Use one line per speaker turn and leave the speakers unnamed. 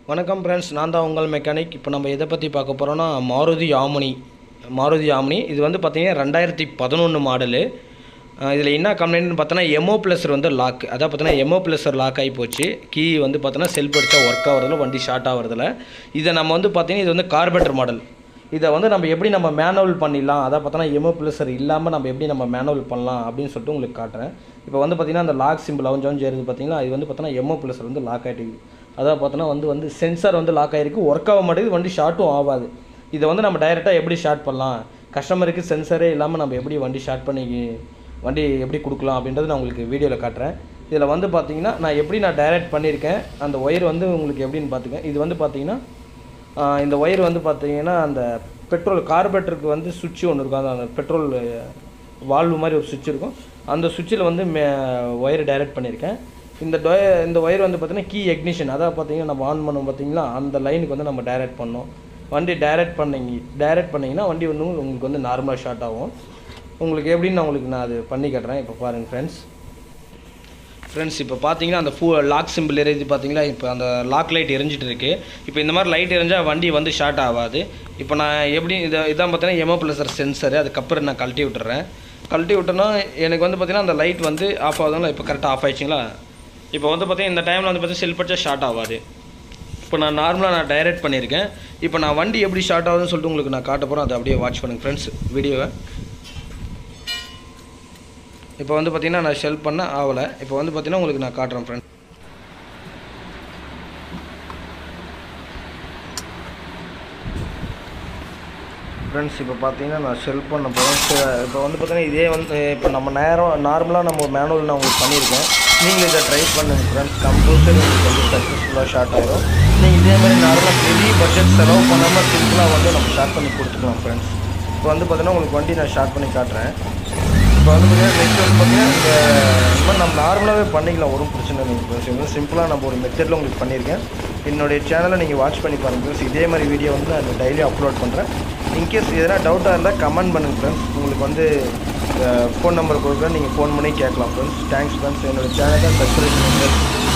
வணக்கம் ஃப்ரெண்ட்ஸ் நான் தான் உங்கள் மெக்கானிக் இப்போ நம்ம எதை பற்றி பார்க்க போகிறோன்னா மாருதி ஆமனி மாருதி ஆமனி இது வந்து பார்த்தீங்கன்னா ரெண்டாயிரத்தி பதினொன்று மாடலு இதில் என்ன கம்ப்ளைண்ட்னு பார்த்தோன்னா எமோ ப்ளஸர் வந்து லாக் அதான் பார்த்தோன்னா எமோ ப்ளஸர் லாக் ஆகி போச்சு கீ வந்து பார்த்தோன்னா செல்ஃப் அடித்தா ஒர்க் ஆகிறதுல வண்டி ஷார்ட் ஆகிறதுல இதை நம்ம வந்து பார்த்தீங்கன்னா இது வந்து கார்பெட்டர் மாடல் இதை வந்து நம்ம எப்படி நம்ம மேனுவல் பண்ணிடலாம் அதான் பார்த்தோன்னா எமோ ப்ளஸர் இல்லாமல் நம்ம எப்படி நம்ம மேனுவல் பண்ணலாம் அப்படின்னு சொல்லிட்டு உங்களுக்கு காட்டுறேன் இப்போ வந்து பார்த்தீங்கன்னா அந்த லாக் சிம்பிள் அவஞ்சம் சேருது பார்த்தீங்கன்னா இது வந்து பார்த்தோன்னா எமோ ப்ளஸர் வந்து லாக் ஆகிட்டு அதான் பார்த்தோன்னா வந்து வந்து சென்சார் வந்து லாக் ஆகிருக்கு ஒர்க் ஆக மாட்டேங்குது வண்டி ஷார்ட்டும் ஆகாது இதை வந்து நம்ம டைரெக்டாக எப்படி ஷார்ட் பண்ணலாம் கஸ்டமருக்கு சென்சரே இல்லாமல் நம்ம எப்படி வண்டி ஷார்ட் பண்ணி வண்டி எப்படி கொடுக்கலாம் அப்படின்றது நான் உங்களுக்கு வீடியோவில் காட்டுறேன் இதில் வந்து பார்த்தீங்கன்னா நான் எப்படி நான் டைரக்ட் பண்ணியிருக்கேன் அந்த ஒயர் வந்து உங்களுக்கு எப்படின்னு பார்த்துக்கேன் இது வந்து பார்த்தீங்கன்னா ஆஹ் இந்த ஒயர் வந்து பார்த்தீங்கன்னா அந்த பெட்ரோல் கார்பரேட்டருக்கு வந்து சுவிட்ச் ஒன்று இருக்கும் அந்த- அந்த பெட்ரோல் வால்வு மாதிரி ஒரு சுவிட்ச் இருக்கும் அந்த சுவிட்சில் வந்து மே ஒயர் டைரக்ட் பண்ணியிருக்கேன் இந்த டொய இந்த ஒயர் வந்து பார்த்தீங்கன்னா கீ எக்னிஷன் அதாவது பார்த்தீங்கன்னா நம்ம ஆன் பண்ணோம் பார்த்தீங்களா அந்த லைனுக்கு வந்து நம்ம டைரக்ட் பண்ணோம் வண்டி டைரக்ட் பண்ணீங்க டைரக்ட் பண்ணிங்கன்னா வண்டி வந்து உங்களுக்கு வந்து நார்மலாக ஷார்ட் ஆகும் உங்களுக்கு எப்படின்னு நான் உங்களுக்கு நான் அது பண்ணி காட்டுறேன் இப்போ பாருங்கள் ஃப்ரெண்ட்ஸ் ஃப்ரெண்ட்ஸ் இப்போ பார்த்தீங்கன்னா அந்த ஃபூ லாக் சிம்பிள் எரியுது பார்த்தீங்களா இப்போ அந்த லாக் லைட் எரிஞ்சிட்டு இருக்கு இப்போ இந்த மாதிரி லைட் எரிஞ்சால் வண்டி வந்து ஷார்ட் ஆகாது இப்போ நான் எப்படி இதை இதான் பார்த்தீங்கன்னா எமோ ப்ளஸர் சென்சர் அதுக்கப்புறம் நான் கழட்டி விட்டுறேன் கழட்டி விட்டேன்னா எனக்கு வந்து பார்த்தீங்கன்னா அந்த லைட் வந்து ஆஃப் ஆகுதுங்களா இப்போ கரெக்டாக ஆஃப் ஆயிடுச்சுங்களா இப்போ வந்து பார்த்தீங்கன்னா இந்த டைமில் வந்து பார்த்தீங்கன்னா செல் படிச்சா ஷார்ட் ஆகாது இப்போ நான் நார்மலாக நான் டைரக்ட் பண்ணியிருக்கேன் இப்போ நான் வண்டி எப்படி ஷார்ட் ஆகுதுன்னு சொல்லிட்டு உங்களுக்கு நான் காட்ட போகிறேன் அதை அப்படியே வாட்ச் பண்ணுங்கள் ஃப்ரெண்ட்ஸ் வீடியோவை இப்போ வந்து பார்த்தீங்கன்னா நான் ஷெல் பண்ண ஆகலை இப்போ வந்து பார்த்தீங்கன்னா உங்களுக்கு நான் காட்டுறேன் ஃப்ரெண்ட் ஃப்ரெண்ட்ஸ் இப்போ பார்த்தீங்கன்னா நான் ஷெல் பண்ண போகிறேன் இப்போ வந்து பார்த்தீங்கன்னா இதே வந்து இப்போ நம்ம நேரம் நார்மலாக நம்ம மேனுவல் நான் உங்களுக்கு பண்ணியிருக்கேன் நீங்களும் இதை ட்ரை பண்ணுங்க ஃப்ரெண்ட்ஸ் கம்பல்சரி உங்களுக்கு வந்து சக்ஸஸ்ஃபுல்லாக ஷார்ட் ஆகிடும் நீங்கள் இதே மாதிரி நார்மலாக பெரிய பட்ஜெட் செலவு பண்ணாமல் சிம்பிளாக வந்து நம்ம ஷார்ட் பண்ணி கொடுத்துக்கலாம் ஃப்ரெண்ட்ஸ் இப்போ வந்து பார்த்தீங்கன்னா உங்களுக்கு வண்டி நான் ஷார்ட் பண்ணி காட்டுறேன் இப்போ வந்து பார்த்தீங்கன்னா நெக்ஸ்ட் வந்து பார்த்தீங்கன்னா இந்த இந்த மாதிரி நம்ம நார்மலாகவே பண்ணிக்கலாம் ஒரு பிரச்சனை இல்லை சிம்பிளாக நம்ம ஒரு மெத்தடில் உங்களுக்கு பண்ணியிருக்கேன் என்னுடைய சேனலை நீங்கள் வாட்ச் பண்ணி பாருங்கள் ஃப்ரெண்ட்ஸ் இதே மாதிரி வீடியோ வந்து நான் டெய்லி அப்லோட் பண்ணுறேன் இன்கேஸ் எதனா டவுட்டாக இருந்தால் கமெண்ட் பண்ணுங்கள் ஃப்ரெண்ட்ஸ் உங்களுக்கு வந்து ஃபோன் நம்பர் கொடுக்குறேன் நீங்கள் ஃபோன் பண்ணி கேட்கலாம் ஃப்ரெண்ட்ஸ் தேங்க்ஸ் ஃப்ரெண்ட்ஸ் என்னோட சேனலை சப்ஸ்கிரைப் பண்ணுங்கள்